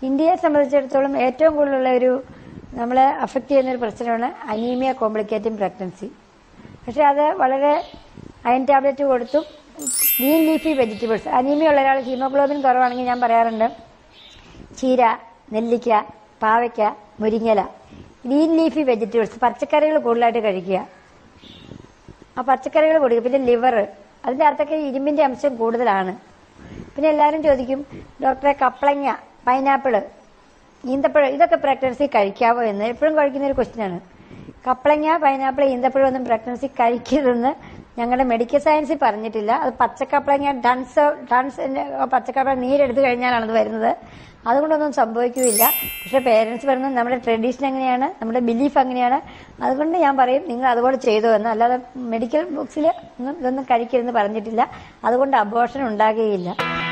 ഇന്ത്യയെ സംബന്ധിച്ചിടത്തോളം ഏറ്റവും കൂടുതലുള്ള ഒരു നമ്മളെ അഫക്റ്റ് ചെയ്യുന്ന ഒരു പ്രശ്നമാണ് അനീമിയ കോംപ്ലിക്കേറ്റിംഗ് പ്രഗ്നൻസി പക്ഷെ അത് വളരെ അയൺ ടാബ്ലറ്റ് കൊടുത്തും ഗ്രീൻ ലീഫി വെജിറ്റബിൾസ് അനീമിയ ഉള്ള ഒരാൾ ഹീമോഗ്ലോബിൻ കുറവാണെങ്കിൽ ഞാൻ പറയാറുണ്ട് ചീര നെല്ലിക്ക പാവയ്ക്ക മുരിങ്ങല ഗ്രീൻ ലീഫി വെജിറ്റബിൾസ് പച്ചക്കറികൾ കൂടുതലായിട്ട് കഴിക്കുക ആ പച്ചക്കറികൾ കൊടുക്കുക പിന്നെ ലിവർ അതിൻ്റെ അകത്തൊക്കെ ഇരുമ്പിന്റെ അംശം കൂടുതലാണ് പിന്നെ എല്ലാവരും ചോദിക്കും ഡോക്ടറെ കപ്പളങ്ങ പൈനാപ്പിള് ഈന്തപ്പഴം ഇതൊക്കെ പ്രഗ്നൻസി കഴിക്കാവോ എന്ന് എപ്പോഴും കഴിക്കുന്ന ഒരു ക്വസ്റ്റ്യനാണ് കപ്പളങ്ങ പൈനാപ്പിൾ ഈന്തപ്പഴം ഒന്നും പ്രഗ്നൻസി കഴിക്കരുതെന്ന് ഞങ്ങളുടെ മെഡിക്കൽ സയൻസിൽ പറഞ്ഞിട്ടില്ല അത് പച്ചക്കപ്പളങ്ങ ഡൺസ് ഡൺസ് പച്ചക്കപ്പള നീരെടുത്ത് കഴിഞ്ഞാലാണ് അത് വരുന്നത് അതുകൊണ്ടൊന്നും സംഭവിക്കുകയില്ല പക്ഷെ പേരൻസ് പറയുന്നത് നമ്മുടെ ട്രഡീഷൻ എങ്ങനെയാണ് നമ്മുടെ ബിലീഫ് അങ്ങനെയാണ് അതുകൊണ്ട് ഞാൻ പറയും നിങ്ങൾ അതുപോലെ ചെയ്തു എന്ന് അല്ലാതെ മെഡിക്കൽ ബുക്സിൽ ഒന്നും ഇതൊന്നും കഴിക്കരുതെന്ന് പറഞ്ഞിട്ടില്ല അതുകൊണ്ട് അബോർഷൻ ഉണ്ടാകുകയില്ല